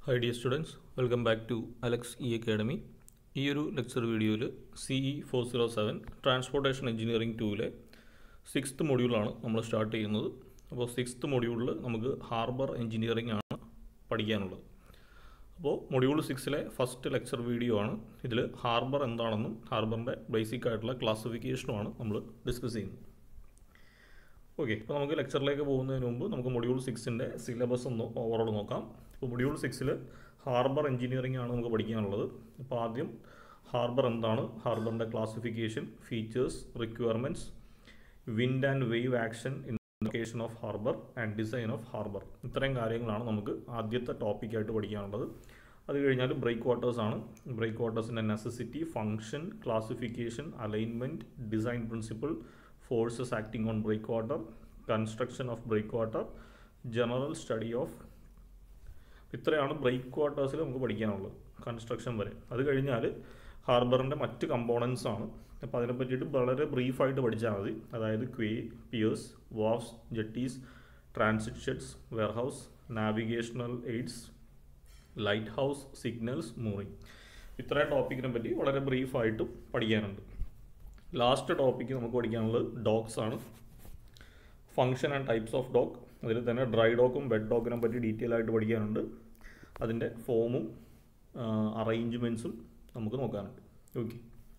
High dear students welcome back to Alex E academy ഈ ഒരു lecture വീഡിയോയിൽ C E four zero seven transportation engineering ടൂവിലെ sixth മൊഡ്യൂളാണ് നമ്മൾ സ്റ്റാർട്ട് ചെയ്യുന്നത് അപ്പോൾ സിക്സ്ത് മൊഡ്യൂളിൽ നമുക്ക് ഹാർബർ എഞ്ചിനീയറിംഗ് ആണ് പഠിക്കാനുള്ളത് അപ്പോൾ മൊഡ്യൂൾ സിക്സിലെ ഫസ്റ്റ് ലെക്ചർ വീഡിയോ ആണ് ഇതിൽ ഹാർബർ എന്താണെന്നും ഹാർബറിൻ്റെ ബേസിക് ആയിട്ടുള്ള ക്ലാസിഫിക്കേഷനുമാണ് നമ്മൾ ഡിസ്കസ് ചെയ്യുന്നത് ഓക്കെ അപ്പോൾ നമുക്ക് ലെക്ചറിലേക്ക് പോകുന്നതിന് മുമ്പ് നമുക്ക് മൊഡ്യൂൾ സിക്സിൻ്റെ സിലബസ് ഒന്ന് ഓവറോൾ നോക്കാം അപ്പോൾ മൊഡ്യൂൾ സിക്സിൽ ഹാർബർ എഞ്ചിനീയറിംഗ് ആണ് നമുക്ക് പഠിക്കാനുള്ളത് അപ്പോൾ ആദ്യം ഹാർബർ എന്താണ് ഹാർബറിൻ്റെ classification features requirements wind and wave action in location of harbour and design of harbour ഇത്രയും കാര്യങ്ങളാണ് നമുക്ക് ആദ്യത്തെ ടോപ്പിക്കായിട്ട് പഠിക്കാനുള്ളത് അത് കഴിഞ്ഞാൽ ബ്രേക്ക് വാട്ടേഴ്സ് ആണ് ബ്രേക്ക് വാട്ടേഴ്സിൻ്റെ necessity function classification alignment design principle forces acting on breakwater construction of breakwater general study of ഇത്രയാണ് ബ്രേക്ക് വാട്ടേഴ്സിൽ നമുക്ക് പഠിക്കാനുള്ളത് കൺസ്ട്രക്ഷൻ വരെ അത് കഴിഞ്ഞാൽ ഹാർബറിൻ്റെ മറ്റ് കമ്പോണൻസ് ആണ് അപ്പോൾ അതിനെ പറ്റിയിട്ട് വളരെ ബ്രീഫായിട്ട് പഠിച്ചാൽ മതി അതായത് quay piers wharfs jetties transit sheds warehouse navigational aids lighthouse signals moving ഇത്രയും ടോപ്പിക്കിനെ പറ്റി വളരെ ബ്രീഫായിട്ടും പഠിക്കാനുണ്ട് ലാസ്റ്റ് ടോപ്പിക്ക് നമുക്ക് പഠിക്കാനുള്ളത് ഡോഗ്സ് ആണ് function and types of dock അതിൽ തന്നെ ഡ്രൈ ഡോഗും വെഡ് ഡോഗിനെ പറ്റി ഡീറ്റെയിൽ ആയിട്ട് പഠിക്കാനുണ്ട് അതിൻ്റെ ഫോമും അറേഞ്ച്മെൻറ്റ്സും നമുക്ക് നോക്കാനുണ്ട് ഓക്കെ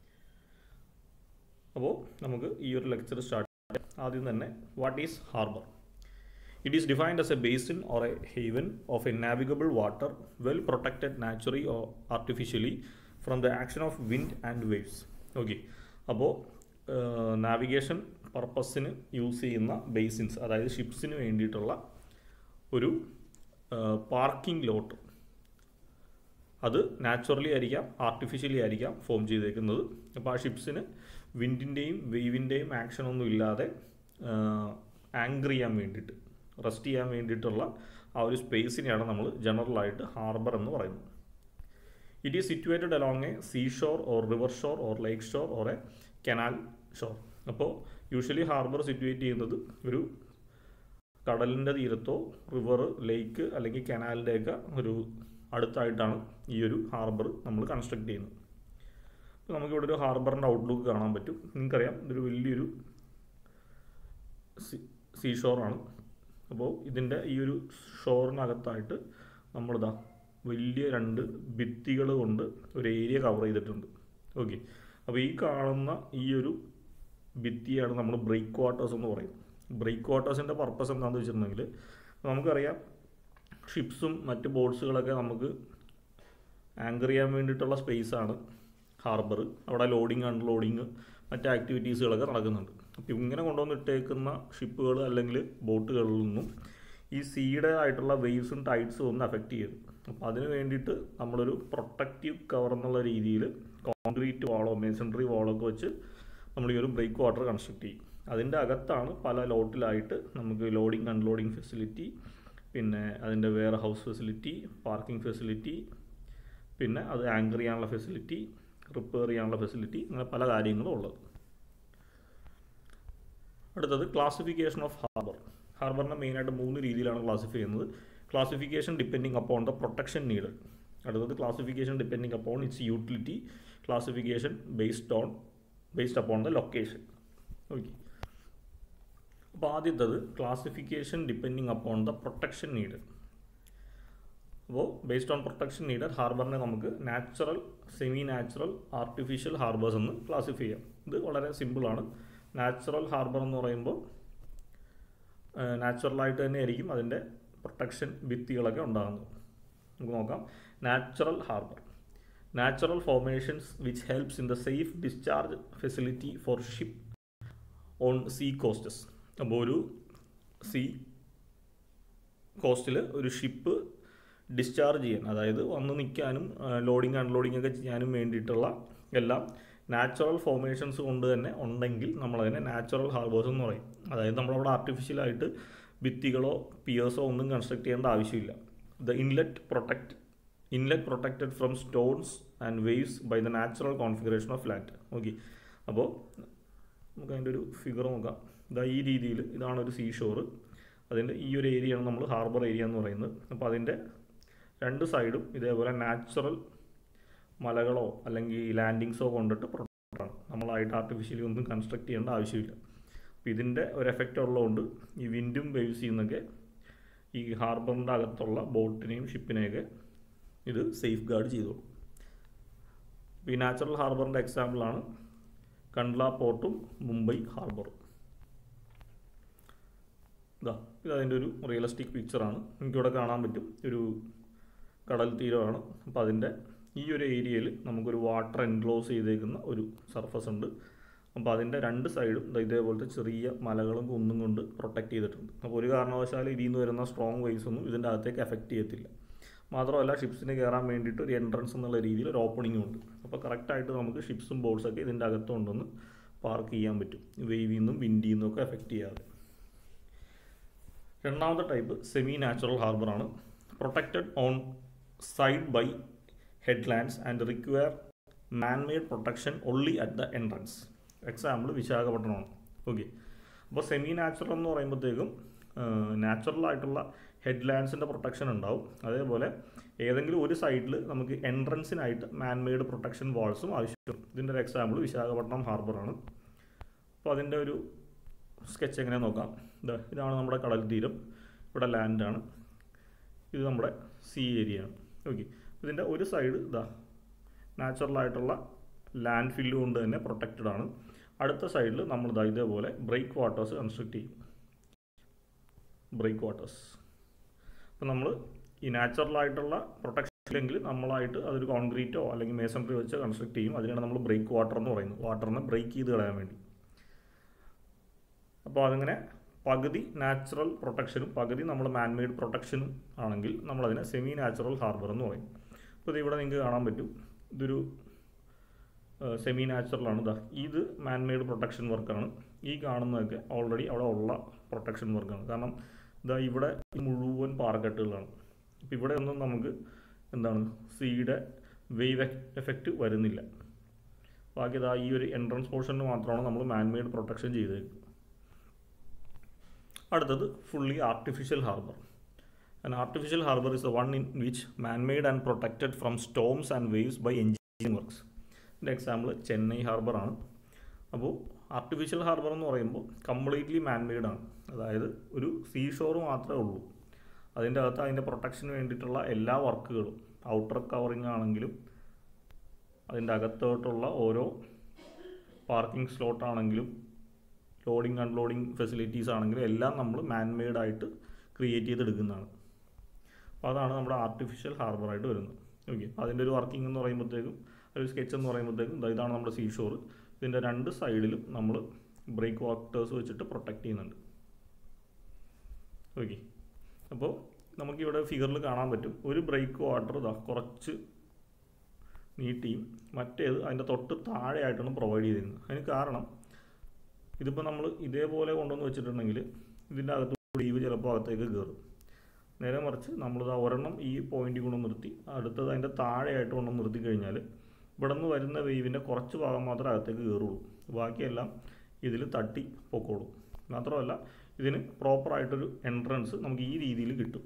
അപ്പോൾ നമുക്ക് ഈ ഒരു ലെക്ചർ സ്റ്റാർട്ട് ചെയ്യാം ആദ്യം തന്നെ what is harbour it is defined as a basin or a haven of a navigable water well protected naturally or artificially from the action of wind and waves okay അപ്പോൾ navigation പർപ്പസിന് use ചെയ്യുന്ന basins അതായത് ഷിപ്സിന് വേണ്ടിയിട്ടുള്ള ഒരു parking ലോട്ട് അത് naturally ആയിരിക്കാം artificially ആയിരിക്കാം ഫോം ചെയ്തേക്കുന്നത് അപ്പോൾ ആ ഷിപ്സിന് വിൻഡിൻ്റെയും വെയ്വിൻ്റെയും ആക്ഷൻ ഒന്നും ഇല്ലാതെ ആങ്കർ ചെയ്യാൻ വേണ്ടിയിട്ട് റെസ്റ്റ് ചെയ്യാൻ വേണ്ടിയിട്ടുള്ള ആ ഒരു സ്പേസിനെയാണ് നമ്മൾ ജനറലായിട്ട് ഹാർബർ എന്ന് പറയുന്നത് it is situated along a sea shore or river shore or lake shore or a canal shore അപ്പോൾ യൂഷ്വലി ഹാർബർ സിറ്റുവേറ്റ് ചെയ്യുന്നത് ഒരു കടലിൻ്റെ തീരത്തോ റിവർ ലേക്ക് അല്ലെങ്കിൽ കനാലിൻ്റെയൊക്കെ ഒരു അടുത്തായിട്ടാണ് ഈ ഒരു ഹാർബർ നമ്മൾ കൺസ്ട്രക്ട് ചെയ്യുന്നത് അപ്പോൾ നമുക്കിവിടെ ഒരു ഹാർബറിൻ്റെ ഔട്ട്ലുക്ക് കാണാൻ പറ്റും നിങ്ങൾക്കറിയാം ഇതൊരു വലിയൊരു സീ ഷോറാണ് അപ്പോൾ ഇതിൻ്റെ ഈ ഒരു ഷോറിനകത്തായിട്ട് നമ്മളിതാ വലിയ രണ്ട് ഭിത്തികൾ കൊണ്ട് ഒരു ഏരിയ കവർ ചെയ്തിട്ടുണ്ട് ഓക്കെ അപ്പോൾ ഈ കാണുന്ന ഈ ഒരു ഭിത്തിയാണ് നമ്മൾ ബ്രേക്ക് വാട്ടേഴ്സ് എന്ന് പറയും ബ്രേക്ക് വാട്ടേഴ്സിൻ്റെ പർപ്പസ് എന്താണെന്ന് വെച്ചിട്ടുണ്ടെങ്കിൽ നമുക്കറിയാം ഷിപ്സും മറ്റ് ബോട്ട്സുകളൊക്കെ നമുക്ക് ആങ്കർ ചെയ്യാൻ വേണ്ടിയിട്ടുള്ള സ്പേസാണ് ഹാർബർ അവിടെ ലോഡിങ് അൺലോഡിങ് മറ്റ് ആക്ടിവിറ്റീസുകളൊക്കെ നടക്കുന്നുണ്ട് അപ്പോൾ ഇങ്ങനെ കൊണ്ടുവന്നിട്ടേക്കുന്ന ഷിപ്പുകൾ അല്ലെങ്കിൽ ബോട്ടുകളിലൊന്നും ഈ സീയുടെ ആയിട്ടുള്ള വേവ്സും ടൈഡ്സും ഒന്നും അഫക്റ്റ് ചെയ്യരുത് അപ്പോൾ അതിന് വേണ്ടിയിട്ട് നമ്മളൊരു പ്രൊട്ടക്റ്റീവ് കവർ എന്നുള്ള രീതിയിൽ കോൺക്രീറ്റ് വാളോ മേസൺട്രി വാളോ ഒക്കെ വെച്ച് നമ്മൾ ഈ ഒരു ബ്രേക്ക് വാട്ടർ കൺസ്ട്രക്ട് ചെയ്യും അതിൻ്റെ അകത്താണ് പല ലോട്ടിലായിട്ട് നമുക്ക് ലോഡിങ് അൺലോഡിങ് ഫെസിലിറ്റി പിന്നെ അതിൻ്റെ warehouse facility parking facility പിന്നെ അത് ആങ്കർ ചെയ്യാനുള്ള ഫെസിലിറ്റി റിപ്പയർ ചെയ്യാനുള്ള ഫെസിലിറ്റി അങ്ങനെ പല കാര്യങ്ങളും ഉള്ളത് അടുത്തത് ക്ലാസിഫിക്കേഷൻ ഓഫ് ഹാർബർ ഹാർബറിനെ മെയിനായിട്ട് മൂന്ന് രീതിയിലാണ് ക്ലാസിഫൈ ചെയ്യുന്നത് classification depending upon the protection need അടുത്തത് classification depending upon its utility classification based on based upon the location okay അപ്പോൾ ആദ്യത്തത് classification depending upon the protection need അപ്പോൾ ബേസ്ഡ് ഓൺ പ്രൊട്ടക്ഷൻ നീഡ് ഹാർബറിനെ നമുക്ക് natural semi natural artificial harbours എന്ന് classify ചെയ്യാം ഇത് വളരെ സിമ്പിളാണ് നാച്ചുറൽ ഹാർബർ എന്ന് പറയുമ്പോൾ നാച്ചുറലായിട്ട് തന്നെ ആയിരിക്കും അതിൻ്റെ പ്രൊട്ടക്ഷൻ ഭിത്തികളൊക്കെ ഉണ്ടാകുന്നത് നമുക്ക് നോക്കാം natural harbour natural formations which helps in the safe discharge facility for ship on sea coasts അപ്പോൾ ഒരു സീ കോസ്റ്റിൽ ഒരു ഷിപ്പ് ഡിസ്ചാർജ് ചെയ്യാൻ അതായത് വന്ന് നിൽക്കാനും ലോഡിങ് അൺലോഡിങ് ഒക്കെ ചെയ്യാനും വേണ്ടിയിട്ടുള്ള എല്ലാം നാച്ചുറൽ ഫോർമേഷൻസ് കൊണ്ട് തന്നെ ഉണ്ടെങ്കിൽ നമ്മളതിനെ നാച്ചുറൽ ഹാർബേഴ്സ് എന്ന് പറയും അതായത് നമ്മളവിടെ ആർട്ടിഫിഷ്യലായിട്ട് ഭിത്തികളോ പിയേഴ്സോ ഒന്നും കൺസ്ട്രക്ട് ചെയ്യേണ്ട ആവശ്യമില്ല the inlet protect inlet protected from stones and waves by the natural configuration of land okay അപ്പോൾ നമുക്ക് അതിൻ്റെ ഒരു ഫിഗർ നോക്കാം ഇതാ ഈ രീതിയിൽ ഇതാണ് ഒരു സീ ഷോറ് അതിൻ്റെ ഈ ഒരു ഏരിയയാണ് നമ്മൾ ഹാർബർ ഏരിയ എന്ന് പറയുന്നത് അപ്പോൾ അതിൻ്റെ രണ്ട് സൈഡും ഇതേപോലെ നാച്ചുറൽ മലകളോ അല്ലെങ്കിൽ ലാൻഡിങ്സോ കൊണ്ടിട്ട് പ്രൊട്ടക്റ്റ് ആണ് നമ്മളായിട്ട് ആർട്ടിഫിഷ്യലി ഒന്നും കൺസ്ട്രക്ട് ചെയ്യേണ്ട ആവശ്യമില്ല അപ്പോൾ ഇതിൻ്റെ ഒരു എഫക്റ്റ് ഉള്ളതുകൊണ്ട് ഈ വിൻഡും വേവ്സിൽ നിന്നൊക്കെ ഈ ഹാർബറിൻ്റെ അകത്തുള്ള ബോട്ടിനെയും ഷിപ്പിനെയൊക്കെ ഇത് സേഫ് ഗാർഡ് ചെയ്തോളും ഈ നാച്ചുറൽ ഹാർബറിൻ്റെ എക്സാമ്പിളാണ് കണ്ട്ല പോർട്ടും മുംബൈ ഹാർബറും ഇതാ ഇത് അതിൻ്റെ ഒരു റിയലിസ്റ്റിക് പിക്ചറാണ് എനിക്കിവിടെ കാണാൻ പറ്റും ഒരു കടൽ തീരമാണ് അപ്പോൾ അതിൻ്റെ ഈ ഒരു ഏരിയയിൽ നമുക്കൊരു വാട്ടർ എൻക്ലോസ് ചെയ്തേക്കുന്ന ഒരു സർഫസ് ഉണ്ട് അപ്പോൾ അതിൻ്റെ രണ്ട് സൈഡും ദാ ഇതേപോലത്തെ ചെറിയ മലകളും കുന്നും കൊണ്ട് പ്രൊട്ടക്റ്റ് ചെയ്തിട്ടുണ്ട് അപ്പോൾ ഒരു കാരണവശാലും ഇതിൽ നിന്ന് വരുന്ന സ്ട്രോങ് വേവ്സ് ഒന്നും ഇതിൻ്റെ അകത്തേക്ക് എഫക്റ്റ് ചെയ്യത്തില്ല മാത്രമല്ല ഷിപ്സിന് കയറാൻ വേണ്ടിയിട്ട് ഒരു എൻട്രൻസ് എന്നുള്ള രീതിയിൽ ഒരു ഓപ്പണിംഗും ഉണ്ട് അപ്പോൾ കറക്റ്റായിട്ട് നമുക്ക് ഷിപ്സും ബോട്ട്സൊക്കെ ഇതിൻ്റെ അകത്തുകൊണ്ടൊന്ന് പാർക്ക് ചെയ്യാൻ പറ്റും വേവിൽ നിന്നും വിൻഡിൽ നിന്നും ഒക്കെ എഫക്റ്റ് ചെയ്യാതെ രണ്ടാമത്തെ ടൈപ്പ് സെമി നാച്ചുറൽ ഹാർബറാണ് protected on side by headlands and require manmade protection only at the entrance example വിശാഖപട്ടണമാണ് ഓക്കെ അപ്പോൾ സെമി നാച്ചുറൽ എന്ന് പറയുമ്പോഴത്തേക്കും നാച്ചുറൽ ആയിട്ടുള്ള ഹെഡ്ലാൻഡ്സിൻ്റെ പ്രൊട്ടക്ഷൻ ഉണ്ടാവും അതേപോലെ ഏതെങ്കിലും ഒരു സൈഡിൽ നമുക്ക് എൻട്രൻസിനായിട്ട് മാൻമെയ്ഡ് പ്രൊട്ടക്ഷൻ വാൾസും ആവശ്യമുണ്ട് ഇതിൻ്റെ ഒരു എക്സാമ്പിൾ വിശാഖപട്ടണം ഹാർബറാണ് അപ്പോൾ അതിൻ്റെ ഒരു സ്കെച്ച് എങ്ങനെ നോക്കാം ഇതാ ഇതാണ് നമ്മുടെ കടൽ തീരം ഇവിടെ ലാൻഡാണ് ഇത് നമ്മുടെ സീ ഏരിയ ആണ് ഓക്കെ ഇതിൻ്റെ ഒരു സൈഡ് ഇതാ നാച്ചുറലായിട്ടുള്ള ലാൻഡ് ഫില്ല് കൊണ്ട് തന്നെ പ്രൊട്ടക്റ്റഡ് ആണ് അടുത്ത സൈഡിൽ നമ്മൾ ഇതാ ഇതേപോലെ ബ്രേക്ക് വാട്ടേഴ്സ് കൺസ്ട്രക്ട് ചെയ്യും ബ്രേക്ക് വാട്ടേഴ്സ് അപ്പോൾ നമ്മൾ ഈ നാച്ചുറലായിട്ടുള്ള പ്രൊട്ടക്ഷൻ ഇല്ലെങ്കിൽ നമ്മളായിട്ട് അതൊരു കോൺക്രീറ്റോ അല്ലെങ്കിൽ മേസൺട്രി വെച്ച് കൺസ്ട്രക്ട് ചെയ്യും അതിനാണ് നമ്മൾ ബ്രേക്ക് വാട്ടർ എന്ന് പറയുന്നത് വാട്ടറിനെ ബ്രേക്ക് ചെയ്ത് കളയാൻ വേണ്ടി അപ്പോൾ അതിങ്ങനെ പകുതി നാച്ചുറൽ പ്രൊട്ടക്ഷനും പകുതി നമ്മൾ മാൻമെയ്ഡ് പ്രൊട്ടക്ഷനും ആണെങ്കിൽ നമ്മളതിനെ സെമി നാച്ചുറൽ ഹാർബർ എന്ന് പറയും അപ്പോൾ ഇത് ഇവിടെ നിങ്ങൾക്ക് കാണാൻ പറ്റും ഇതൊരു സെമി നാച്ചുറലാണ് ഇതാ ഇത് മാൻമെയ്ഡ് പ്രൊട്ടക്ഷൻ വർക്കാണ് ഈ കാണുന്നതൊക്കെ ഓൾറെഡി അവിടെ ഉള്ള പ്രൊട്ടക്ഷൻ വർക്കാണ് കാരണം ഇതാ ഇവിടെ മുഴുവൻ പാറക്കെട്ടുകളാണ് അപ്പോൾ ഇവിടെ ഒന്നും നമുക്ക് എന്താണ് സീയുടെ വേവ് എഫക്റ്റ് വരുന്നില്ല ബാക്കി ഇതാ ഈ ഒരു എൻട്രൻസ് പോർഷനിൽ മാത്രമാണ് നമ്മൾ മാൻമെയ്ഡ് പ്രൊട്ടക്ഷൻ ചെയ്തേക്കുന്നത് അടുത്തത് fully artificial harbour An artificial harbor is the one in which man-made and protected from storms and waves by engineering works. ഇതിൻ്റെ എക്സാമ്പിൾ ചെന്നൈ ഹാർബറാണ് അപ്പോൾ ആർട്ടിഫിഷ്യൽ ഹാർബർ എന്ന് പറയുമ്പോൾ കംപ്ലീറ്റ്ലി മാൻമെയ്ഡ് ആണ് അതായത് ഒരു സീ ഷോർ മാത്രമേ ഉള്ളൂ അതിൻ്റെ അകത്ത് അതിൻ്റെ പ്രൊട്ടക്ഷന് വേണ്ടിയിട്ടുള്ള എല്ലാ വർക്കുകളും ഔട്ടർ കവറിങ് ആണെങ്കിലും അതിൻ്റെ അകത്തോട്ടുള്ള ഓരോ പാർക്കിംഗ് സ്ലോട്ട് ആണെങ്കിലും ലോഡിങ് അൺലോഡിങ് ഫെസിലിറ്റീസ് ആണെങ്കിലും എല്ലാം നമ്മൾ മാൻമെയ്ഡ് ആയിട്ട് ക്രിയേറ്റ് ചെയ്തെടുക്കുന്നതാണ് അപ്പോൾ അതാണ് നമ്മുടെ ആർട്ടിഫിഷ്യൽ ഹാർബറായിട്ട് വരുന്നത് ഓക്കെ അതിൻ്റെ ഒരു വർക്കിംഗ് എന്ന് പറയുമ്പോഴത്തേക്കും ഒരു സ്കെച്ച് എന്ന് പറയുമ്പോഴത്തേക്കും ദാ ഇതാണ് നമ്മുടെ സീ ഷോർ ഇതിൻ്റെ രണ്ട് സൈഡിലും നമ്മൾ ബ്രേക്ക് വാട്ടേഴ്സ് വെച്ചിട്ട് പ്രൊട്ടക്റ്റ് ചെയ്യുന്നുണ്ട് ഓക്കെ അപ്പോൾ നമുക്കിവിടെ ഫിഗറിൽ കാണാൻ പറ്റും ഒരു ബ്രേക്ക് വാട്ടർ ഇതാ കുറച്ച് നീട്ടിയും മറ്റേത് അതിൻ്റെ തൊട്ട് താഴെയായിട്ടാണ് പ്രൊവൈഡ് ചെയ്തിരുന്നത് അതിന് കാരണം ഇതിപ്പോൾ നമ്മൾ ഇതേപോലെ കൊണ്ടുവന്ന് വെച്ചിട്ടുണ്ടെങ്കിൽ ഇതിൻ്റെ അകത്ത് ലീവ് ചിലപ്പോൾ അകത്തേക്ക് കയറും നേരെ മറിച്ച് നമ്മളിത് ഒരെണ്ണം ഈ പോയിന്റിൽ കൊണ്ട് നിർത്തി അടുത്തത് അതിൻ്റെ താഴെയായിട്ട് കൊണ്ട് നിർത്തി കഴിഞ്ഞാൽ ഇവിടെ നിന്ന് വരുന്ന വേവിൻ്റെ കുറച്ച് ഭാഗം മാത്രമേ അകത്തേക്ക് കയറുള്ളൂ ബാക്കിയെല്ലാം ഇതിൽ തട്ടി പൊക്കോളും മാത്രമല്ല ഇതിന് പ്രോപ്പറായിട്ടൊരു എൻട്രൻസ് നമുക്ക് ഈ രീതിയിൽ കിട്ടും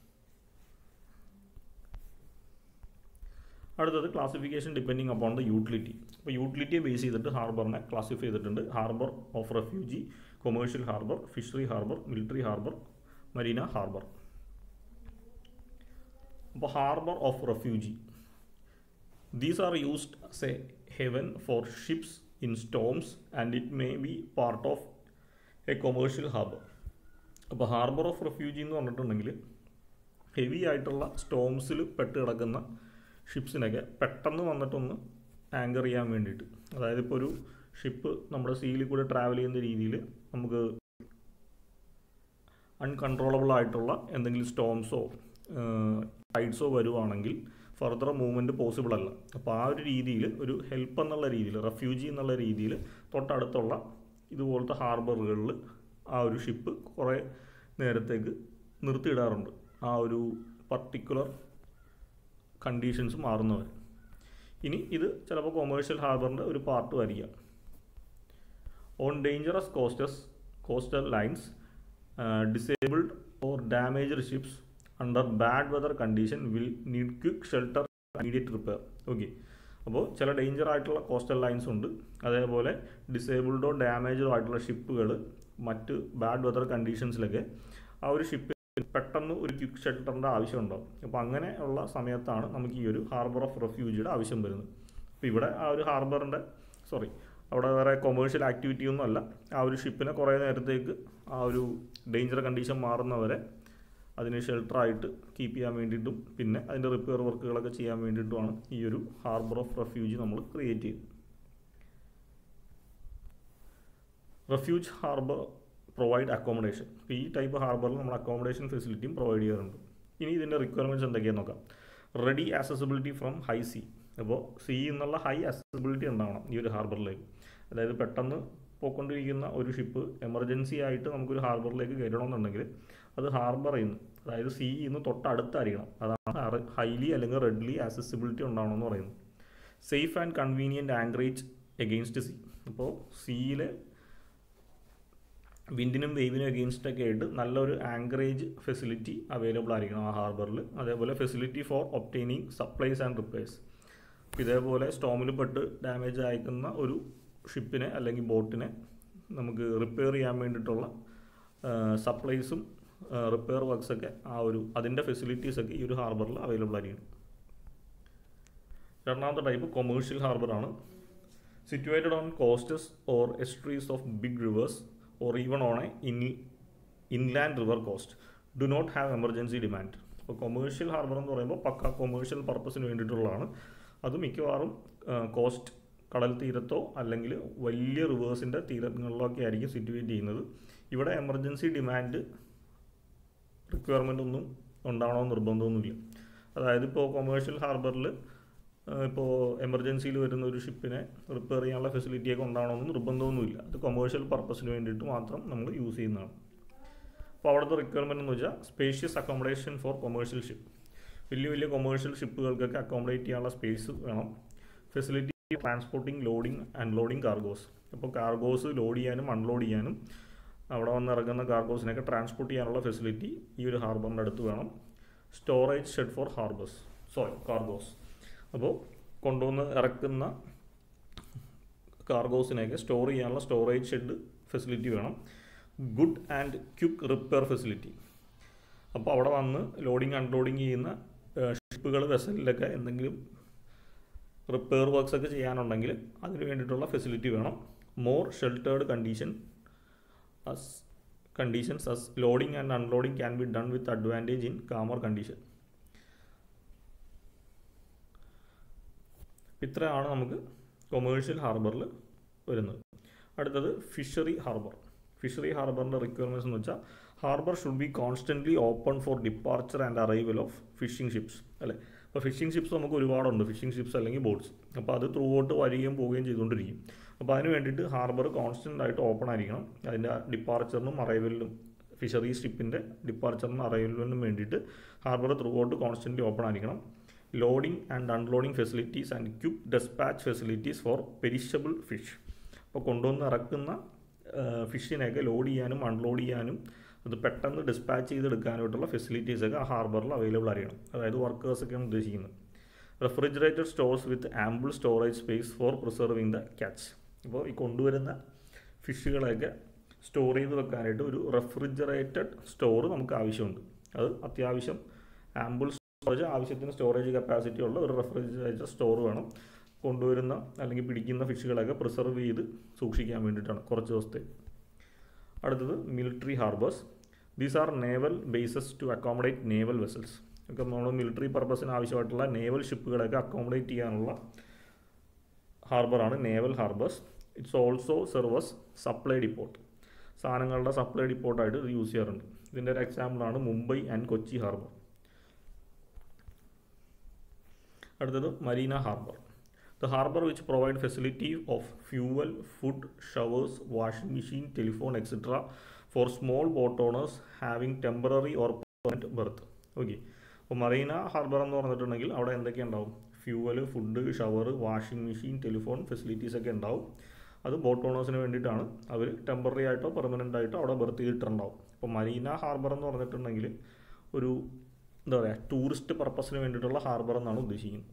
അടുത്തത് classification depending upon the utility അപ്പോൾ യൂട്ടിലിറ്റിയെ ബേസ് ചെയ്തിട്ട് ഹാർബറിനെ ക്ലാസിഫൈ ചെയ്തിട്ടുണ്ട് harbour of refuge commercial harbour fishery harbour military harbour marina harbour അപ്പോൾ harbour of refuge these are used as a haven for ships in storms and it may be part of a commercial harbour അപ്പോൾ harbour of refuge എന്ന് പറഞ്ഞിട്ടുണ്ടെങ്കിൽ heavy ആയിട്ടുള്ള സ്റ്റോംസിൽ പെട്ട് കിടക്കുന്ന ഷിപ്സിനൊക്കെ പെട്ടെന്ന് വന്നിട്ടൊന്ന് anchor ചെയ്യാൻ വേണ്ടിയിട്ട് അതായത് ഇപ്പോൾ ഒരു ഷിപ്പ് നമ്മുടെ സീയിൽ കൂടെ ട്രാവൽ ചെയ്യുന്ന രീതിയിൽ നമുക്ക് അൺകൺട്രോളബിൾ ആയിട്ടുള്ള എന്തെങ്കിലും സ്റ്റോംസോ ടൈഡ്സോ വരുവാണെങ്കിൽ ഫർദർ മൂവ്മെൻറ്റ് പോസിബിൾ അല്ല അപ്പോൾ ആ ഒരു രീതിയിൽ ഒരു ഹെൽപ്പ് എന്നുള്ള രീതിയിൽ റെഫ്യൂജി എന്നുള്ള രീതിയിൽ തൊട്ടടുത്തുള്ള ഇതുപോലത്തെ ഹാർബറുകളിൽ ആ ഒരു ഷിപ്പ് കുറേ നേരത്തേക്ക് നിർത്തിയിടാറുണ്ട് ആ ഒരു പർട്ടിക്കുലർ കണ്ടീഷൻസ് മാറുന്നവർ ഇനി ഇത് ചിലപ്പോൾ കൊമേഴ്ഷ്യൽ ഹാർബറിൻ്റെ ഒരു പാർട്ടും ആയിരിക്കാം on dangerous coasts coastal lines disabled or damaged ships under bad weather condition will need quick shelter immediate repair okay അപ്പോൾ ചില ഡേഞ്ചർ ആയിട്ടുള്ള കോസ്റ്റൽ ലൈൻസ് ഉണ്ട് അതേപോലെ ഡിസേബിൾഡോ ഡാമേജോ ആയിട്ടുള്ള ഷിപ്പുകൾ മറ്റ് ബാഡ് വെതർ കണ്ടീഷൻസിലൊക്കെ ആ ഒരു ഷിപ്പ് പെട്ടെന്ന് ഒരു ക്വിക്ക് ഷെൽട്ടറിൻ്റെ ആവശ്യം ഉണ്ടാവും അപ്പോൾ അങ്ങനെ ഉള്ള സമയത്താണ് നമുക്ക് ഈ ഒരു ഹാർബർ ഓഫ് റെഫ്യൂജിയുടെ ആവശ്യം വരുന്നത് അപ്പോൾ ഇവിടെ ആ ഒരു ഹാർബറിൻ്റെ സോറി അവിടെ വേറെ കൊമേഴ്ഷ്യൽ ആക്ടിവിറ്റി ഒന്നും അല്ല ആ ഒരു ഷിപ്പിനെ കുറേ നേരത്തേക്ക് ആ ഒരു ഡേഞ്ചർ കണ്ടീഷൻ മാറുന്നവരെ അതിനെ ഷെൽട്ടറായിട്ട് കീപ്പ് ചെയ്യാൻ വേണ്ടിയിട്ടും പിന്നെ അതിൻ്റെ റിപ്പയർ വർക്കുകളൊക്കെ ചെയ്യാൻ വേണ്ടിയിട്ടുമാണ് ഈ ഒരു ഹാർബർ ഓഫ് റെഫ്യൂജ് നമ്മൾ ക്രിയേറ്റ് ചെയ്തത് റെഫ്യൂജ് ഹാർബർ പ്രൊവൈഡ് അക്കോമഡേഷൻ ഇപ്പോൾ ഈ ടൈപ്പ് ഹാർബറിൽ നമ്മൾ അക്കോമഡേഷൻ ഫെസിലിറ്റിയും പ്രൊവൈഡ് ചെയ്യാറുണ്ട് ഇനി ഇതിൻ്റെ റിക്വയർമെൻറ്റ്സ് എന്തൊക്കെയാണെന്ന് നോക്കാം ready accessibility from high sea അപ്പോൾ സി എന്നുള്ള ഹൈ ആക്സസിബിലിറ്റി ഉണ്ടാവണം ഈ ഒരു ഹാർബറിലേക്ക് അതായത് പെട്ടെന്ന് പോയിക്കൊണ്ടിരിക്കുന്ന ഒരു ഷിപ്പ് എമർജൻസി ആയിട്ട് നമുക്കൊരു ഹാർബറിലേക്ക് കയറണമെന്നുണ്ടെങ്കിൽ അത് ഹാർബറിൽ നിന്ന് അതായത് സി നിന്ന് തൊട്ടടുത്തായിരിക്കണം അതാണ് ഹൈലി അല്ലെങ്കിൽ റെഡ്ലി ആക്സസിബിലിറ്റി ഉണ്ടാവണമെന്ന് പറയുന്നത് safe and convenient anchorage against sea അപ്പോൾ സിയിൽ വിൻഡിനും വെയിവിനും എഗെയിൻസ്റ്റ് ഒക്കെ ആയിട്ട് നല്ലൊരു ആങ്കറേജ് ഫെസിലിറ്റി അവൈലബിൾ ആയിരിക്കണം ആ ഹാർബറിൽ അതേപോലെ facility for obtaining supplies and repairs ഇതേപോലെ സ്റ്റോമിൽ പെട്ട് ഡാമേജ് അയക്കുന്ന ഒരു ഷിപ്പിനെ അല്ലെങ്കിൽ ബോട്ടിനെ നമുക്ക് റിപ്പയർ ചെയ്യാൻ വേണ്ടിയിട്ടുള്ള സപ്ലൈസും റിപ്പയർ വർക്ക്സൊക്കെ ആ ഒരു അതിൻ്റെ ഫെസിലിറ്റീസൊക്കെ ഈ ഒരു ഹാർബറിൽ അവൈലബിൾ ആയിരിക്കും രണ്ടാമത്തെ ടൈപ്പ് കൊമേഴ്ഷ്യൽ ഹാർബറാണ് situated on coasts or estuaries of big rivers or even on a in inland river coast do not have emergency demand അപ്പോൾ കൊമേഴ്ഷ്യൽ ഹാർബർ എന്ന് പറയുമ്പോൾ പക്ക കൊമേഴ്ഷ്യൽ പർപ്പസിന് വേണ്ടിയിട്ടുള്ളതാണ് അത് മിക്കവാറും കോസ്റ്റ് കടൽ തീരത്തോ അല്ലെങ്കിൽ വലിയ റിവേഴ്സിൻ്റെ തീരങ്ങളിലൊക്കെ ആയിരിക്കും സിറ്റുവേറ്റ് ചെയ്യുന്നത് ഇവിടെ എമർജൻസി ഡിമാൻഡ് റിക്വയർമെൻ്റ് ഒന്നും ഉണ്ടാവണമെന്ന് നിർബന്ധമൊന്നുമില്ല അതായത് ഇപ്പോൾ കൊമേഴ്ഷ്യൽ ഹാർബറിൽ ഇപ്പോൾ എമർജൻസിയിൽ വരുന്ന ഒരു ഷിപ്പിനെ റിപ്പയർ ചെയ്യാനുള്ള ഫെസിലിറ്റിയൊക്കെ ഉണ്ടാവണമെന്ന് നിർബന്ധമൊന്നുമില്ല അത് കൊമേഴ്ഷ്യൽ പർപ്പസിന് വേണ്ടിയിട്ട് മാത്രം നമ്മൾ യൂസ് ചെയ്യുന്നതാണ് അപ്പോൾ അവിടുത്തെ റിക്വയർമെൻ്റ് എന്ന് വെച്ചാൽ spacious accommodation for commercial ship വലിയ വലിയ കൊമേഴ്ഷ്യൽ ഷിപ്പുകൾക്കൊക്കെ അക്കോമഡേറ്റ് ചെയ്യാനുള്ള സ്പേസ് വേണം facility transporting loading unloading cargos അപ്പോൾ കാർഗോസ് ലോഡ് ചെയ്യാനും അൺലോഡ് ചെയ്യാനും അവിടെ വന്ന് ഇറങ്ങുന്ന കാർഗോസിനൊക്കെ ട്രാൻസ്പോർട്ട് ചെയ്യാനുള്ള ഫെസിലിറ്റി ഈ ഒരു ഹാർബറിൻ്റെ അടുത്ത് വേണം storage shed for harbours sorry cargoes അപ്പോൾ കൊണ്ടുവന്ന് ഇറക്കുന്ന കാർഗോസിനെയൊക്കെ സ്റ്റോർ ചെയ്യാനുള്ള സ്റ്റോറേജ് ഷെഡ് ഫെസിലിറ്റി വേണം good and quick repair facility അപ്പോൾ അവിടെ വന്ന് ലോഡിങ് അൺലോഡിങ് ചെയ്യുന്ന ഷിപ്പുകൾ വെസലിലൊക്കെ എന്തെങ്കിലും റിപ്പയർ വർക്ക്സ് ഒക്കെ ചെയ്യാനുണ്ടെങ്കിൽ അതിന് വേണ്ടിയിട്ടുള്ള ഫെസിലിറ്റി വേണം more sheltered condition as conditions as loading and unloading can be done with advantage in calmer condition ഇത്രയാണ് നമുക്ക് കൊമേഴ്ഷ്യൽ ഹാർബറിൽ വരുന്നത് അടുത്തത് ഫിഷറി ഹാർബർ ഫിഷറി ഹാർബറിൻ്റെ റിക്വയർമെൻറ്റ്സ് എന്ന് വെച്ചാൽ harbour should be constantly open for departure and arrival of fishing ships അല്ലേ അപ്പോൾ ഫിഷിംഗ് ഷിപ്സ് നമുക്ക് ഒരുപാടുണ്ട് ഫിഷിംഗ് ഷിപ്സ് അല്ലെങ്കിൽ ബോട്ട്സ് അപ്പോൾ അത് ത്രൂ ഔട്ട് വരികയും പോവുകയും ചെയ്തുകൊണ്ടിരിക്കും അപ്പോൾ അതിന് വേണ്ടിയിട്ട് ഹാർബർ കോൺസ്റ്റൻ്റ് ആയിട്ട് ഓപ്പൺ ആയിരിക്കണം അതിൻ്റെ ഡിപ്പാർച്ചറിനും അറൈവലിനും ഫിഷറീസ് ഷിപ്പിൻ്റെ ഡിപ്പാർച്ചറിനും അറൈവലിനും വേണ്ടിയിട്ട് harbour throughout constantly open ആയിരിക്കണം loading and unloading facilities and quick despatch facilities for perishable fish അപ്പോൾ കൊണ്ടുവന്ന് ഇറക്കുന്ന ഫിഷിനെയൊക്കെ ലോഡ് ചെയ്യാനും അൺലോഡ് ചെയ്യാനും അത് പെട്ടെന്ന് ഡിസ്പാച്ച് ചെയ്തെടുക്കാനായിട്ടുള്ള ഫെസിലിറ്റീസൊക്കെ ആ ഹാർബറിൽ അവൈലബിൾ ആയിരിക്കണം അതായത് വർക്കേഴ്സൊക്കെയാണ് ഉദ്ദേശിക്കുന്നത് refrigerated stores with ample storage space for preserving the catch അപ്പോൾ ഈ കൊണ്ടുവരുന്ന ഫിഷുകളെയൊക്കെ സ്റ്റോർ ചെയ്ത് വെക്കാനായിട്ട് ഒരു റെഫ്രിജറേറ്റഡ് സ്റ്റോർ നമുക്ക് ആവശ്യമുണ്ട് അത് അത്യാവശ്യം ആംബിൾ സ്റ്റോറേജ് ആവശ്യത്തിന് സ്റ്റോറേജ് കപ്പാസിറ്റി ഉള്ള ഒരു റെഫ്രിജറേറ്റർ സ്റ്റോർ വേണം കൊണ്ടുവരുന്ന അല്ലെങ്കിൽ പിടിക്കുന്ന ഫിഷുകളൊക്കെ പ്രിസർവ് ചെയ്ത് സൂക്ഷിക്കാൻ വേണ്ടിയിട്ടാണ് കുറച്ച് ദിവസത്തെ അടുത്തത് military harbours these are naval bases to accommodate naval vessels ഒക്കെ നമ്മൾ മിലിറ്ററി പർപ്പസിന് ആവശ്യമായിട്ടുള്ള നേവൽ ഷിപ്പുകളൊക്കെ അക്കോമഡേറ്റ് ചെയ്യാനുള്ള ഹാർബറാണ് naval harbours it's also serves supply depot സാധനങ്ങളുടെ സപ്ലൈ ഡിപ്പോർട്ടായിട്ട് ഇത് യൂസ് ചെയ്യാറുണ്ട് ഇതിൻ്റെ ഒരു എക്സാമ്പിളാണ് മുംബൈ ആൻഡ് കൊച്ചി ഹാർബർ അടുത്തത് marina harbour the harbour which provide facility of fuel food showers washing machine telephone etcetera for small boat owners having temporary or permanent berth okay അപ്പോൾ marina harbour എന്ന് പറഞ്ഞിട്ടുണ്ടെങ്കിൽ അവിടെ എന്തൊക്കെ ഉണ്ടാവും fuel food shower washing machine telephone facilities ഒക്കെ ഉണ്ടാവും അത് boat ഓണേഴ്സിന് വേണ്ടിയിട്ടാണ് അവർ ടെമ്പററി ആയിട്ടോ പെർമനൻ്റ് ആയിട്ടോ അവിടെ ബെർത്ത് ചെയ്തിട്ടുണ്ടാവും അപ്പോൾ മരീന ഹാർബർ എന്ന് പറഞ്ഞിട്ടുണ്ടെങ്കിൽ ഒരു എന്താ പറയുക ടൂറിസ്റ്റ് പർപ്പസിന് വേണ്ടിയിട്ടുള്ള ഹാർബർ എന്നാണ് ഉദ്ദേശിക്കുന്നത്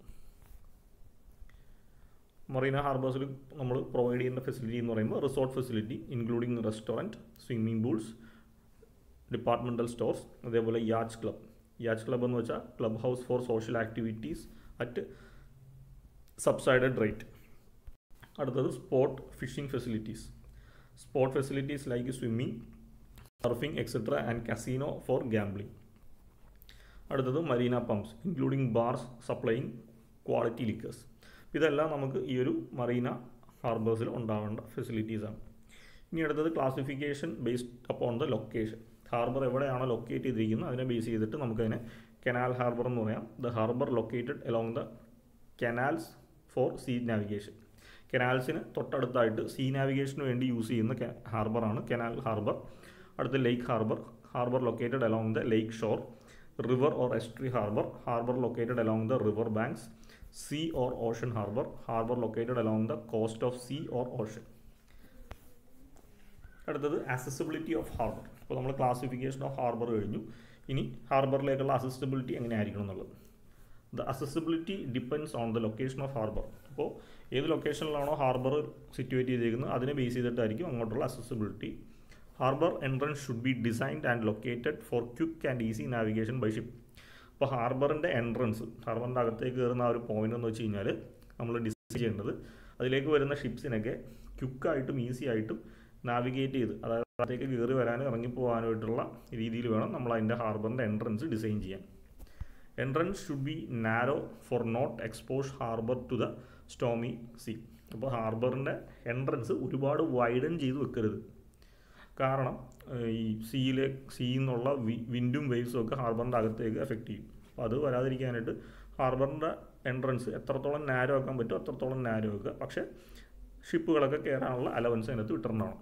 മറീന ഹാർബേഴ്സിൽ നമ്മൾ പ്രൊവൈഡ് ചെയ്യുന്ന ഫെസിലിറ്റി എന്ന് പറയുമ്പോൾ resort facility including restaurant swimming pools departmental stores അതേപോലെ യാച്ച് ക്ലബ് യാച്ച് ക്ലബ് എന്ന് വെച്ചാൽ club house for social activities at subsidised rate അടുത്തത് sport fishing facilities sport facilities like swimming surfing etcetera and casino for gambling അടുത്തത് marina pumps including bars supplying quality liquors ഇതെല്ലാം നമുക്ക് ഈ ഒരു മറീന ഹാർബേഴ്സിൽ ഉണ്ടാവേണ്ട ഫെസിലിറ്റീസാണ് ഇനി അടുത്തത് classification based upon the location harbour എവിടെയാണോ ലൊക്കേറ്റ് ചെയ്തിരിക്കുന്നത് അതിനെ ബേസ് ചെയ്തിട്ട് നമുക്കതിനെ കനാൽ ഹാർബർ എന്ന് പറയാം the harbour located along the canals for sea navigation കനാൽസിന് തൊട്ടടുത്തായിട്ട് സീ നാവിഗേഷന് വേണ്ടി യൂസ് ചെയ്യുന്ന ഹാർബറാണ് കനാൽ ഹാർബർ അടുത്ത lake harbour harbour located along the lake shore river or estuary harbour harbour located along the river banks sea or ocean harbour harbour located along the coast of sea or ocean അടുത്തത് accessibility of harbour അപ്പോൾ നമ്മൾ classification of harbour കഴിഞ്ഞു ഇനി ഹാർബറിലേക്കുള്ള accessibility എങ്ങനെയായിരിക്കണം എന്നുള്ളത് the accessibility depends on the location of harbour അപ്പോൾ ഏത് ലൊക്കേഷനിലാണോ harbour situate ചെയ്തിരിക്കുന്നത് അതിനെ ബേസ് ചെയ്തിട്ടായിരിക്കും അങ്ങോട്ടുള്ള accessibility harbour entrance should be designed and located for quick and easy navigation by ship അപ്പോൾ ഹാർബറിൻ്റെ എൻട്രൻസ് ഹാർബറിൻ്റെ അകത്തേക്ക് കയറുന്ന ആ ഒരു പോയിന്റ് എന്ന് വെച്ച് കഴിഞ്ഞാൽ നമ്മൾ ഡിസൈൻ ചെയ്യേണ്ടത് അതിലേക്ക് വരുന്ന ഷിപ്സിനൊക്കെ ക്വിക്കായിട്ടും ഈസി ആയിട്ടും നാവിഗേറ്റ് ചെയ്ത് അതായത് അതിലേക്ക് കയറി വരാനും ഇറങ്ങിപ്പോകാനായിട്ടുള്ള രീതിയിൽ വേണം നമ്മൾ അതിൻ്റെ ഹാർബറിൻ്റെ എൻട്രൻസ് ഡിസൈൻ ചെയ്യാൻ entrance should be narrow for not expose harbour to the stormy sea അപ്പോൾ ഹാർബറിൻ്റെ എൻട്രൻസ് ഒരുപാട് വൈഡൻ ചെയ്ത് വെക്കരുത് കാരണം ഈ സീയിലെ സീയിൽ നിന്നുള്ള വിൻഡും വേവ്സും ഒക്കെ ഹാർബറിൻ്റെ അകത്തേക്ക് എഫക്റ്റ് ചെയ്യും അപ്പോൾ അത് വരാതിരിക്കാനായിട്ട് ഹാർബറിൻ്റെ എൻട്രൻസ് എത്രത്തോളം നാരോ ആക്കാൻ പറ്റുമോ അത്രത്തോളം നാരോ ആക്കുക പക്ഷേ ഷിപ്പുകളൊക്കെ കയറാനുള്ള അലവൻസ് അതിനകത്ത് വിട്ടിട്ടുണ്ടാവണം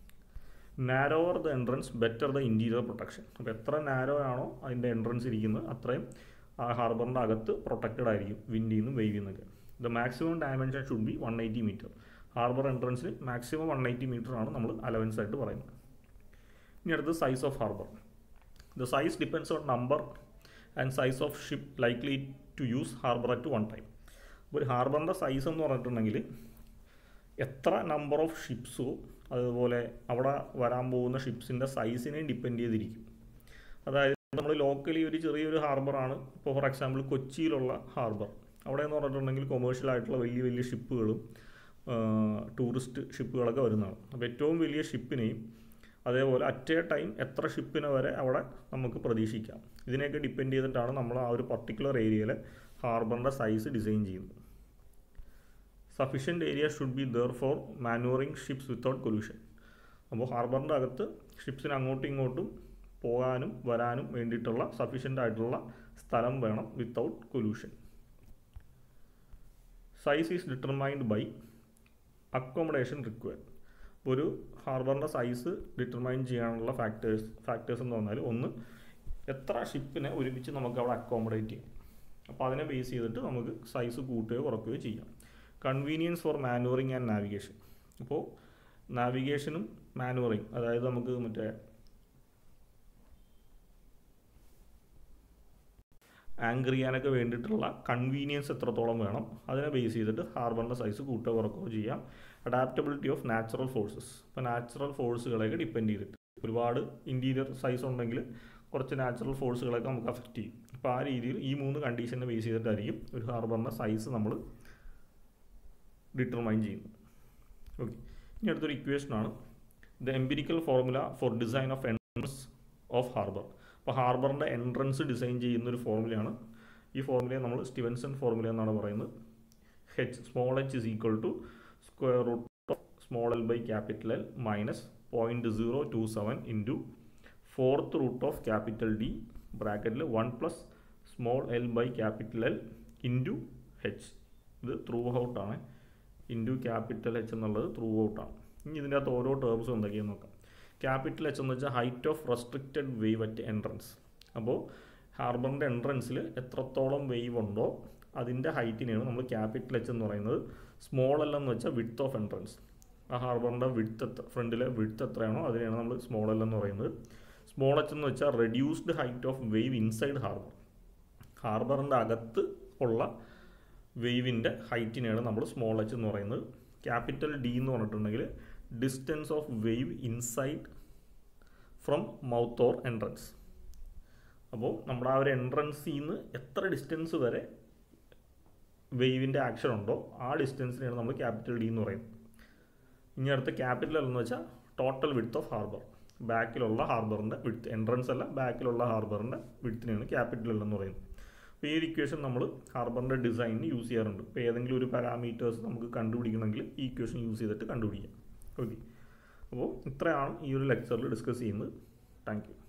narrower the entrance better the interior protection അപ്പോൾ എത്ര നാരോ ആണോ അതിൻ്റെ എൻട്രൻസ് ഇരിക്കുന്നത് അത്രയും ആ ഹാർബറിൻ്റെ അകത്ത് പ്രൊട്ടക്റ്റഡ് ആയിരിക്കും വിൻഡിൽ നിന്നും വെയിവിൽ നിന്നൊക്കെ the maximum dimension should be one eighty metre harbour എൻട്രൻസിൽ മാക്സിമം വൺ എയ്റ്റി മീറ്റർ ആണ് നമ്മൾ അലവൻസ് ആയിട്ട് പറയുന്നത് ഇനി അടുത്ത് size of harbour the size depends on number and size of ship likely to use harbour at one time അപ്പോൾ ഒരു ഹാർബറിൻ്റെ സൈസ് എന്ന് പറഞ്ഞിട്ടുണ്ടെങ്കിൽ എത്ര നമ്പർ ഓഫ് ഷിപ്സോ അതുപോലെ അവിടെ വരാൻ പോകുന്ന ഷിപ്സിൻ്റെ സൈസിനെ ഡിപ്പെൻഡ് ചെയ്തിരിക്കും അതായത് നമ്മൾ ലോക്കലി ഒരു ചെറിയൊരു ഹാർബറാണ് ഇപ്പോൾ ഫോർ എക്സാമ്പിൾ കൊച്ചിയിലുള്ള ഹാർബർ അവിടെ എന്ന് പറഞ്ഞിട്ടുണ്ടെങ്കിൽ കൊമേഴ്ഷ്യൽ ആയിട്ടുള്ള വലിയ വലിയ ഷിപ്പുകളും ടൂറിസ്റ്റ് ഷിപ്പുകളൊക്കെ വരുന്നതാണ് അപ്പോൾ ഏറ്റവും വലിയ ഷിപ്പിനെയും അതേപോലെ അറ്റ് എ ടൈം എത്ര ഷിപ്പിനെ വരെ അവിടെ നമുക്ക് പ്രതീക്ഷിക്കാം ഇതിനെയൊക്കെ ഡിപ്പെൻഡ് ചെയ്തിട്ടാണ് നമ്മൾ ആ ഒരു പർട്ടിക്കുലർ ഏരിയയിലെ ഹാർബറിൻ്റെ സൈസ് ഡിസൈൻ ചെയ്യുന്നത് sufficient area should be there for manoeuvring ships without pollution അപ്പോൾ ഹാർബറിൻ്റെ അകത്ത് ഷിപ്സിന് അങ്ങോട്ടും ഇങ്ങോട്ടും പോകാനും വരാനും വേണ്ടിയിട്ടുള്ള സഫീഷ്യൻ്റ് ആയിട്ടുള്ള സ്ഥലം വേണം without pollution size is determined by accommodation required ഒരു ഹാർബറിൻ്റെ സൈസ് ഡിറ്റർമൈൻ ചെയ്യാനുള്ള ഫാക്ടേഴ്സ് ഫാക്ടേഴ്സ് എന്ന് പറഞ്ഞാൽ ഒന്ന് എത്ര ഷിപ്പിനെ ഒരുമിച്ച് നമുക്ക് അവിടെ അക്കോമഡേറ്റ് ചെയ്യാം അപ്പോൾ അതിനെ ബേസ് ചെയ്തിട്ട് നമുക്ക് സൈസ് കൂട്ടുകയോ കുറയ്ക്കുകയോ ചെയ്യാം convenience for manoeuvring and navigation അപ്പോൾ നാവിഗേഷനും മാനുവറിങ് അതായത് നമുക്ക് മറ്റേ ആങ്കർ ചെയ്യാനൊക്കെ വേണ്ടിയിട്ടുള്ള കൺവീനിയൻസ് എത്രത്തോളം വേണം അതിനെ ബേസ് ചെയ്തിട്ട് ഹാർബറിൻ്റെ സൈസ് കൂട്ടുകയോ കുറയ്ക്കുകയോ ചെയ്യാം അഡാപ്റ്റബിലിറ്റി ഓഫ് നാച്ചുറൽ ഫോഴ്സസ് ഇപ്പോൾ നാച്ചുറൽ ഫോഴ്സുകളെയൊക്കെ ഡിപ്പെൻഡ് ചെയ്തിട്ട് ഒരുപാട് ഇൻറ്റീരിയർ സൈസ് ഉണ്ടെങ്കിൽ കുറച്ച് നാച്ചുറൽ ഫോഴ്സുകളൊക്കെ നമുക്ക് അഫക്റ്റ് ചെയ്യും അപ്പോൾ ആ രീതിയിൽ ഈ മൂന്ന് കണ്ടീഷനെ ബേസ് ചെയ്തിട്ടായിരിക്കും ഒരു ഹാർബറിൻ്റെ സൈസ് നമ്മൾ ഡിറ്റർമൈൻ ചെയ്യുന്നത് ഓക്കെ ഇനി അടുത്തൊരു ഇക്വേഷനാണ് the empirical formula for design of entrance of harbour അപ്പോൾ ഹാർബറിൻ്റെ എൻട്രൻസ് ഡിസൈൻ ചെയ്യുന്ന ഒരു ഫോർമുലയാണ് ഈ ഫോർമുലയെ നമ്മൾ സ്റ്റിവൻസൺ ഫോർമുല എന്നാണ് പറയുന്നത് h small h is equal to square root of small l by capital L minus point zero two seven into fourth root of capital D ബ്രാക്കറ്റിൽ one plus small l by capital L into h ഇത് through ഔട്ടാണ് into capital H എന്നുള്ളത് through ഔട്ടാണ് ഇനി ഇതിൻ്റെ അകത്ത് ഓരോ ടേംസും എന്തൊക്കെയാണെന്ന് നോക്കാം ക്യാപിറ്റൽ എച്ച് എന്ന് വെച്ചാൽ height of restricted wave at entrance അപ്പോൾ ഹാർബറിൻ്റെ എൻട്രൻസിൽ എത്രത്തോളം വേവ് ഉണ്ടോ അതിൻ്റെ ഹൈറ്റിനെയാണ് നമ്മൾ ക്യാപിറ്റൽ എച്ച് എന്ന് പറയുന്നത് സ്മോൾ എൽ എന്ന് വെച്ചാൽ വിഡ്ത്ത് ഓഫ് എൻട്രൻസ് ആ ഹാർബറിൻ്റെ വിഡ്ത്ത് എത്ര ഫ്രണ്ടിലെ വിഡ്ത്ത് എത്രയാണോ അതിനെയാണ് നമ്മൾ സ്മോൾ എൽ എന്ന് പറയുന്നത് സ്മോൾ എച്ച് എന്ന് വെച്ചാൽ reduced height of wave inside harbour ഹാർബറിൻ്റെ അകത്ത് ഉള്ള വേവിൻ്റെ ഹൈറ്റിനെയാണ് നമ്മൾ സ്മോൾ എച്ച് എന്ന് പറയുന്നത് ക്യാപിറ്റൽ ഡി എന്ന് പറഞ്ഞിട്ടുണ്ടെങ്കിൽ distance of wave inside from mouth or entrance അപ്പോൾ നമ്മുടെ ആ ഒരു എൻട്രൻസിൽ നിന്ന് എത്ര ഡിസ്റ്റൻസ് വരെ വേവിൻ്റെ ആക്ഷൻ ഉണ്ടോ ആ ഡിസ്റ്റൻസിനെയാണ് നമ്മൾ ക്യാപിറ്റൽ ഡി എന്ന് പറയുന്നത് ഇനി അടുത്ത ക്യാപിറ്റൽ എന്ന് വെച്ചാൽ ടോട്ടൽ വിഡ്ത്ത് ഓഫ് ഹാർബർ ബാക്കിലുള്ള ഹാർബറിൻ്റെ വിഡ്ത്ത് എൻട്രൻസ് അല്ല ബാക്കിലുള്ള ഹാർബറിൻ്റെ വിഡ്ത്തിനെയാണ് ക്യാപിറ്റൽ എന്ന് പറയുന്നത് അപ്പോൾ ഈ ഒരു ഇക്വേഷൻ നമ്മൾ ഹാർബറിൻ്റെ ഡിസൈനിന് യൂസ് ചെയ്യാറുണ്ട് ഇപ്പോൾ ഏതെങ്കിലും ഒരു പാരാമീറ്റേഴ്സ് നമുക്ക് കണ്ടുപിടിക്കണമെങ്കിൽ ഈ ഇക്വേഷൻ യൂസ് ചെയ്തിട്ട് കണ്ടുപിടിക്കാം ഓക്കെ അപ്പോൾ ഇത്രയാണ് ഈ ഒരു ലെക്ചറിൽ ഡിസ്കസ് ചെയ്യുന്നത് താങ്ക് യു